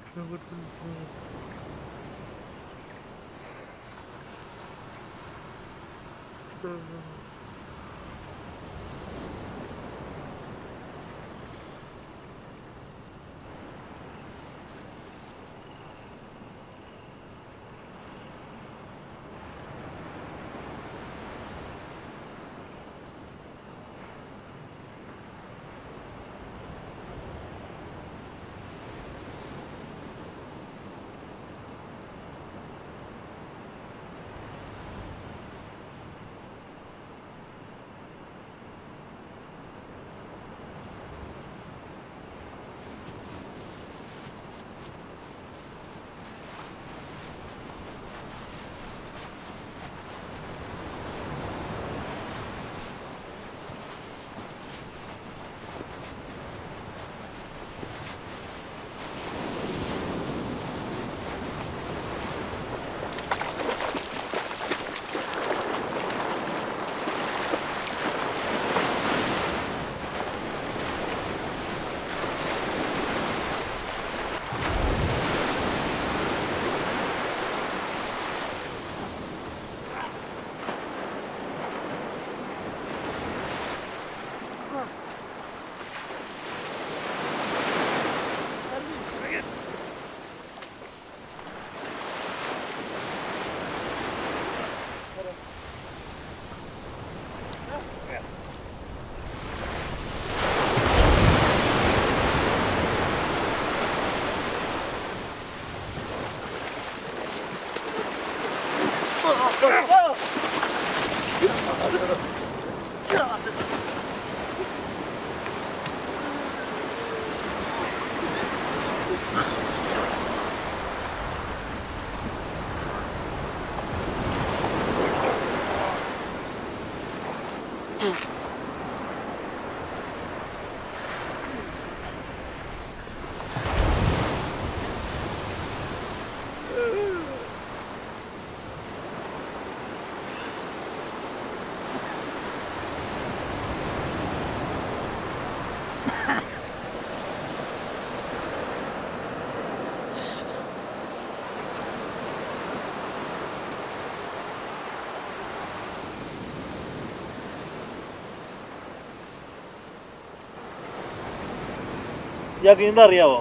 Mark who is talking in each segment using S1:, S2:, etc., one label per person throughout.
S1: ഇയാൾക്ക് നീന്താ അറിയാവോ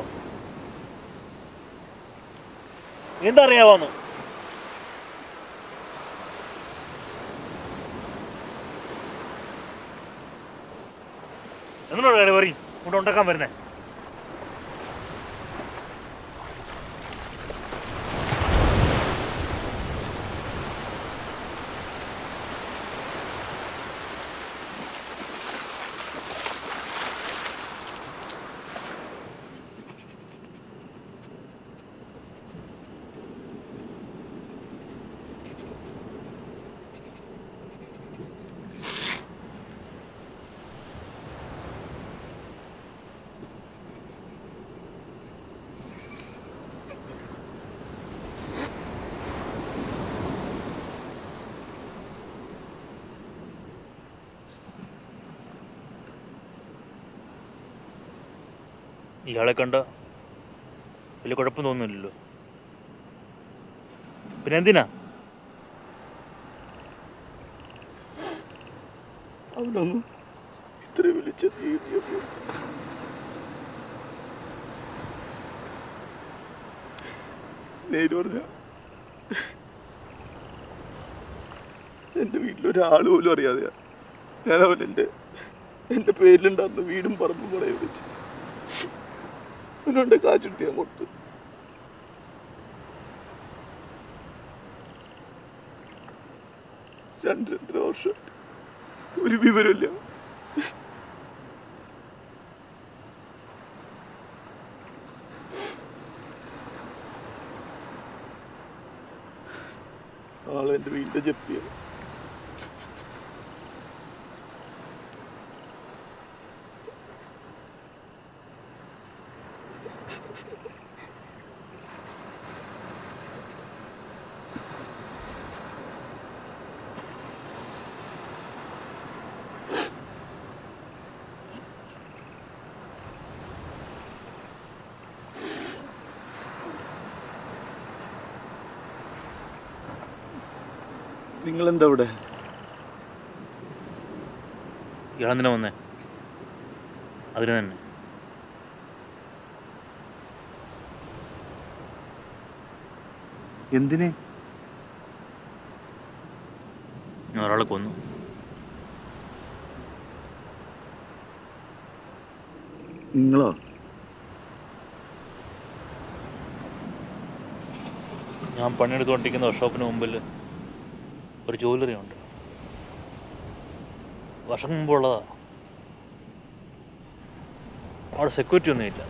S1: നീന്താ അറിയാവോന്ന് എന്നോട് കളി പറയും ഇവിടെ ഉണ്ടാക്കാൻ വരുന്നേ ഇയാളെ കണ്ട വലിയ കുഴപ്പം തോന്നുന്നില്ലല്ലോ പിന്നെ എന്തിനാ
S2: അവനൊന്നും ഇത്ര വിളിച്ച രീതിയപ്പോൾ നേര് പറഞ്ഞ എൻ്റെ വീട്ടിലൊരാൾ പോലും അറിയാതെയാ ഞാൻ അവൻ എൻ്റെ എൻ്റെ പേരിലുണ്ടായിരുന്ന വീടും പറമ്പും കൂടെ വിളിച്ച് അവനുണ്ട് കാശെടുത്ത് ഞാൻ കൊടുത്തു രണ്ട് രണ്ടര വർഷം ഒരു വിവരമില്ല ആളെ എൻ്റെ വീടിൻ്റെ ജപ്തിയാണ് നിങ്ങളെന്താ ഇവിടെ
S1: ഇളന്തിനെ വന്നേ അതിന് തന്നെ
S2: എന്തിന്
S1: ഞാൻ ഒരാളെ കൊന്നു
S2: നിങ്ങളോ
S1: ഞാൻ പണിയെടുത്തുകൊണ്ടിരിക്കുന്ന വർക്ക്ഷോപ്പിന് മുമ്പിൽ ഒരു ജ്വല്ലറി ഉണ്ട് വർഷം മുമ്പുള്ളതാ അവിടെ സെക്യൂരിറ്റി ഒന്നുമില്ല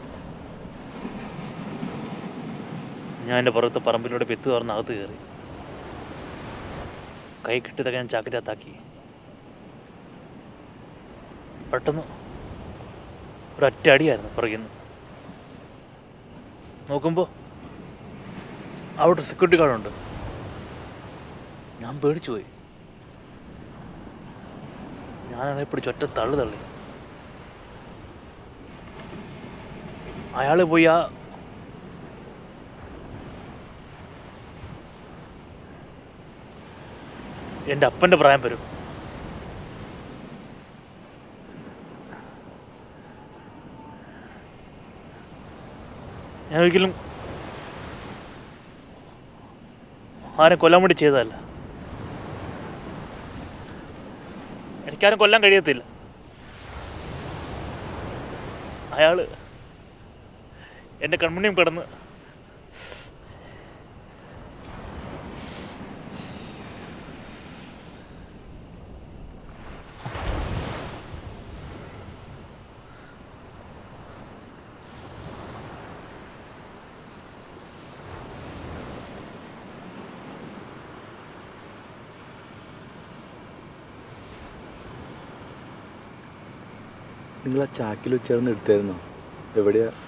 S1: ഞാൻ എൻ്റെ പുറത്തെ പറമ്പിലൂടെ പെത്ത് തുറന്ന് അകത്ത് കയറി കൈ കിട്ടിയതൊക്കെ ഞാൻ ചാക്കിനകത്താക്കി പെട്ടെന്ന് ഒരൊറ്റ അടിയായിരുന്നു പുറകിൽ നിന്ന് നോക്കുമ്പോൾ അവിടെ സെക്യൂരിറ്റി ഗാർഡുണ്ട് ഞാൻ പേടിച്ചു പോയി ഞാനാണെങ്കിൽ പിടിച്ച് ഒറ്റ തള്ളു തള്ളി അയാൾ പോയി ആ എൻ്റെ അപ്പൻ്റെ പ്രായം വരും ഞാൻ ഒരിക്കലും ആരെ കൊല്ലാൻ വേണ്ടി ചെയ്തതല്ല എനിക്കാരും കൊല്ലാൻ കഴിയത്തില്ല അയാൾ എൻ്റെ കൺമുന്നിയും കിടന്ന്
S2: നിങ്ങൾ ആ ചാക്കിൽ വെച്ചായിരുന്നു എടുത്തായിരുന്നോ എവിടെയാ